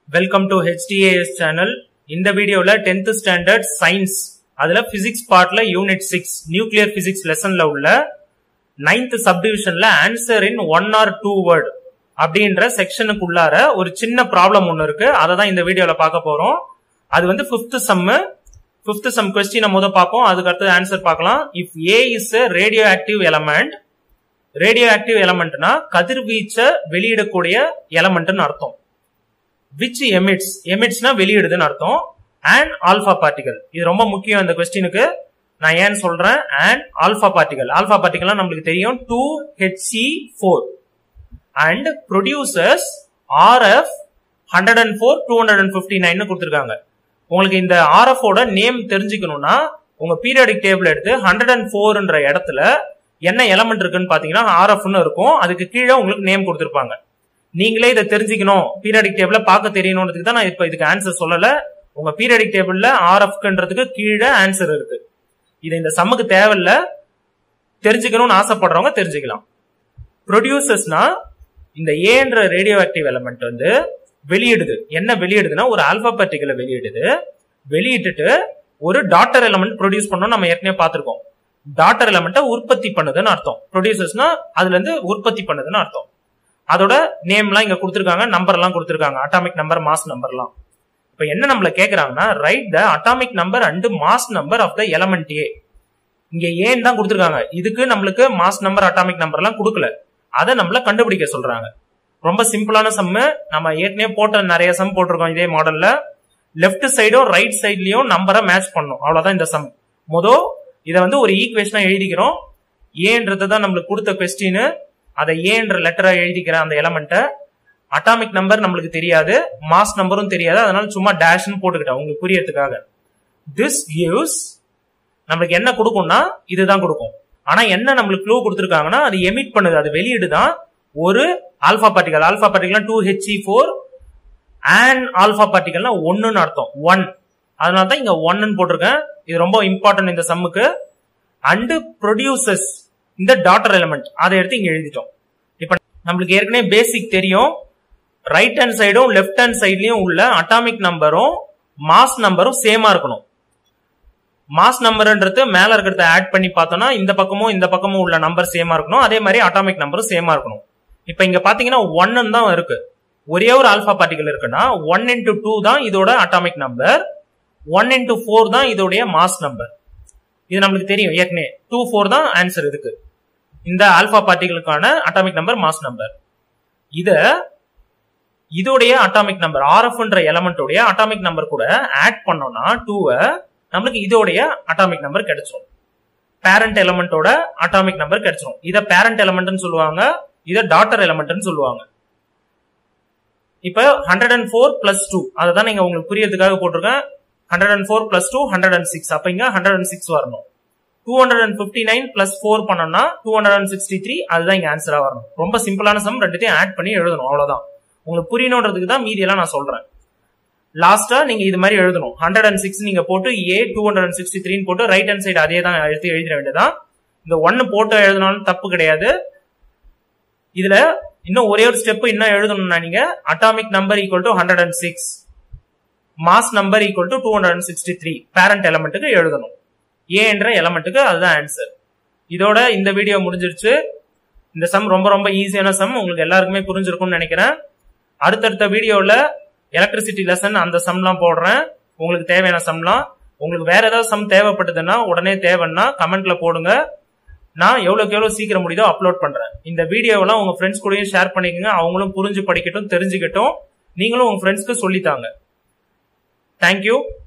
welcome to HTAS channel இந்த வீடியோல 10th standard science அதுல பிசிக்ஸ் பார்ட்ல யூனிட் சிக்ஸ் நியூக்ளியர் பிசிக்ஸ் லெசன்ல உள்ள நைன்த் சப்டிவிஷன்ல answer in one or two word அப்படின்ற செக்ஷனுக்குள்ளார ஒரு சின்ன ப்ராப்ளம் ஒன்று இருக்கு அதை தான் இந்த வீடியோல பார்க்க போறோம் அது வந்து ஃபிஃப்த் சம்மு ஃபிஃப்த் சம் கொஸ்டினை முத பார்ப்போம் அதுக்கு அடுத்து ஆன்சர் பார்க்கலாம் if A is a radioactive element radioactive எலமெண்ட்னா கதிர்வீச்சை வெளியிடக்கூடிய எலமெண்ட்னு அர்த்தம் விச் எமிட்ஸ் எமிட்ஸ்னா வெளியிடுதுன்னு அர்த்தம் அண்ட் ஆல்பா பார்ட்டிகல் இது ரொம்ப முக்கியம் இந்த கொஸ்டினுக்கு நான் ஏன் சொல்றேன் அண்ட் ஆல்பா பார்ட்டிகல் ஆல்பா பார்ட்டிகல்னா நம்மளுக்கு தெரியும் two HC four and producers RF hundred and four two hundred and fifty nine கொடுத்துருக்காங்க உங்களுக்கு இந்த ஆர்எஃப் ஓட நேம் தெரிஞ்சுக்கணும்னா உங்க பீரியாடிக் டேபிள் எடுத்து ஹண்ட்ரட் அண்ட் ஃபோர்ன்ற இடத்துல என்ன எலமெண்ட் இருக்குன்னு பாத்தீங்கன்னா ஆர்எஃப்னு இருக்கும் அதுக்கு கீழே உங்களுக்கு நேம் கொடுத்துருப்பாங்க நீங்களே இதை தெரிஞ்சுக்கணும் பீரியாடிக் டேபிள பார்க்க தெரியணுன்றதுக்கு தான் நான் இப்ப இதுக்கு ஆன்சர் சொல்லல உங்க பீரியாடிக் டேபிள்ல ஆர்எஃப்ன்றதுக்கு கீழே ஆன்சர் இருக்கு இது இந்த சம்முக்கு தேவையில்ல தெரிஞ்சுக்கணும்னு ஆசைப்படுறவங்க தெரிஞ்சுக்கலாம் ப்ரொடியூசர்ஸ்னா இந்த ஏன்ற ரேடியோ ஆக்டிவ் எலமெண்ட் வந்து வெளியிடுது என்ன வெளியிடுதுன்னா ஒரு ஆல்பா பார்ட்டிகளை வெளியிடுது வெளியிட்டுட்டு ஒரு டாட்டர் எலமெண்ட் ப்ரொடியூஸ் பண்ணோம் நம்ம ஏற்கனவே பார்த்திருக்கோம் டாட்டர் எலமெண்ட்டை உற்பத்தி பண்ணுதுன்னு அர்த்தம் ப்ரொடியூசர்ஸ்னா அதுல இருந்து உற்பத்தி பண்ணுதுன்னு அர்த்தம் அதோட நேம்லாம் இங்க கொடுத்துருக்காங்க நம்பர் எல்லாம் கொடுத்துருக்காங்க அட்டாமிக் நம்பர் மாஸ் நம்பர்லாம் இப்ப என்ன நம்மள கேக்குறாங்கன்னா right the atomic number and mass number of the element A இங்க ஏன் தான் கொடுத்துருக்காங்க இதுக்கு நம்மளுக்கு மாஸ் நம்பர் அட்டாமிக் நம்பர் எல்லாம் கொடுக்கல அதை நம்மள கண்டுபிடிக்க சொல்றாங்க ரொம்ப சிம்பிளான சம்மு நம்ம ஏற்கனவே போட்ட நிறைய சம் போட்டிருக்கோம் இதே மாடல்ல லெஃப்ட் சைடும் ரைட் சைட்லயும் நம்பரை மேட்ச் பண்ணும் அவ்வளவுதான் இந்த சம் மொதல் இதை வந்து ஒரு ஈக்குவேஷனா எழுதிக்கிறோம் ஏன்றது தான் நம்மளுக்கு கொடுத்த கொஸ்டின் அதை ஏன்ற லெட்டரா எழுதிக்கிற அந்த எலமெண்ட்டை அட்டாமிக் நம்பர் நம்மளுக்கு தெரியாது மாஸ் நம்பரும் தெரியாது அதனால சும்மா டேஷ்னு போட்டுக்கிட்டேன் உங்களுக்கு புரியறதுக்காக திஸ் கிவ்ஸ் நம்மளுக்கு என்ன கொடுக்கும்னா இதுதான் கொடுக்கும் ஆனா என்ன நம்மளுக்கு க்ளூ கொடுத்துருக்காங்கன்னா அது எமிட் பண்ணுது அது வெளியிடுதான் ஒரு alpha particle alpha particle two HE four and alpha பார்ட்டிகல்னா ஒன்னுன்னு அர்த்தம் ஒன் அதனால தான் இங்க ஒன்னு போட்டிருக்கேன் இது ரொம்ப இம்பார்ட்டன்ட் இந்த சம்முக்கு அண்டு ப்ரொடியூசர்ஸ் இந்த டாட்டர் எலிமெண்ட் அதை எடுத்து இங்க எழுதிட்டோம் இப்ப நம்மளுக்கு ஏற்கனவே பேசிக் தெரியும் ரைட் ஹேண்ட் சைடும் லெஃப்ட் ஹேண்ட் சைட்லயும் உள்ள அட்டாமிக் நம்பரும் மாஸ் நம்பரும் சேமா இருக்கணும் மாஸ் நம்பர்ன்றது மேல இருக்கிறத ஆட் பண்ணி பார்த்தோம்னா இந்த பக்கமும் இந்த பக்கமும் உள்ள நம்பர் சேமா இருக்கணும் அதே மாதிரி அட்டாமிக் நம்பரும் சேமா இருக்கணும் இப்ப இங்க பாத்தீங்கன்னா ஒன்னு தான் இருக்கு ஒரே ஒரு ஆல்பா பார்ட்டிகல் இருக்குன்னா ஒன் இன்டூ டூ தான் இதோட atomic number one into four தான் இதோடைய மாஸ் நம்பர் இது நம்மளுக்கு தெரியும் ஏற்கனவே டூ ஃபோர் தான் ஆன்சர் இதுக்கு இந்த ஆல்பா பார்ட்டிகளுக்கான அட்டாமிக் நம்பர் மாஸ் நம்பர் இத இதோடைய அட்டாமிக் நம்பர் ஆர்எஃப்ன்ற எலமெண்டோடைய அட்டாமிக் நம்பர் கூட ஆட் பண்ணோம்னா டூவை நம்மளுக்கு இதோடைய அட்டாமிக் நம்பர் கிடைச்சிரும் பேரண்ட் எலமெண்டோட அட்டாமிக் நம்பர் கிடைச்சிரும் இத பேரண்ட் எலமெண்ட்னு சொல்லுவாங்க இத டாட்டர் எலமெண்ட்னு சொல்லுவாங்க இப்ப hundred and four plus two அதை தான் நீங்க உங்களுக்கு புரியறதுக்காக போட்டிருக்கேன் hundred and four plus two hundred and six அப்ப இங்க ஹண்ட்ரட் அண்ட் சிக்ஸ் வரணும் two hundred and fifty nine plus four பண்ணோம்னா two hundred and sixty three அதுதான் இங்க ஆன்சரா வரணும் ரொம்ப சிம்பிளான சம் ரெண்டுத்தையும் ஆட் பண்ணி எழுதணும் அவ்வளவுதான் உங்களுக்கு புரியணுன்றதுக்கு தான் மீதி எல்லாம் நான் சொல்றேன் லாஸ்டா நீங்க இது மாதிரி எழுதணும் ஹண்ட்ரட் அண்ட் சிக்ஸ் நீங்க போட்டு A two hundred and sixty த்ரீன்னு போட்டு ரைட் ஹேண்ட் சைடு அதே தான் எழுதி எழுதிட வேண்டியதான் இந்த ஒன்னு போட்டு எழுதினாலும் தப்பு கிடையாது இதுல இன்னும் ஒரே ஒரு ஸ்டெப் இன்னும் எழுதணும்னா நீங்க atomic number equal to hundred and six mass number equal to two hundred and sixty three parent எலமெண்ட்டுக்கு எழுதணும் ஏ என்ற எலமெண்ட்டுக்கு அதுதான் ஆன்சர் இதோட இந்த வீடியோ முடிஞ்சிருச்சு இந்த சம் ரொம்ப ரொம்ப ஈஸியான சம் உங்களுக்கு எல்லாருக்குமே புரிஞ்சிருக்கும்னு நினைக்கிறேன் அடுத்தடுத்த வீடியோவில் எலக்ட்ரிசிட்டி லெசன் அந்த சம்லாம் போடுறேன் உங்களுக்கு தேவையான சம்லாம் உங்களுக்கு வேற ஏதாவது சம் தேவைப்பட்டதுன்னா உடனே தேவைன்னா கமெண்ட்ல போடுங்க நான் எவ்வளோக்கு எவ்வளோ சீக்கிரம் முடியுதோ அப்லோட் பண்றேன் இந்த வீடியோவெல்லாம் உங்க ஃப்ரெண்ட்ஸ் கூடயும் ஷேர் பண்ணிக்கோங்க அவங்களும் புரிஞ்சு படிக்கட்டும் தெரிஞ்சுக்கட்டும் நீங்களும் உங்க ஃப்ரெண்ட்ஸ்க்கு சொல்லித்தாங்க தேங்க்யூ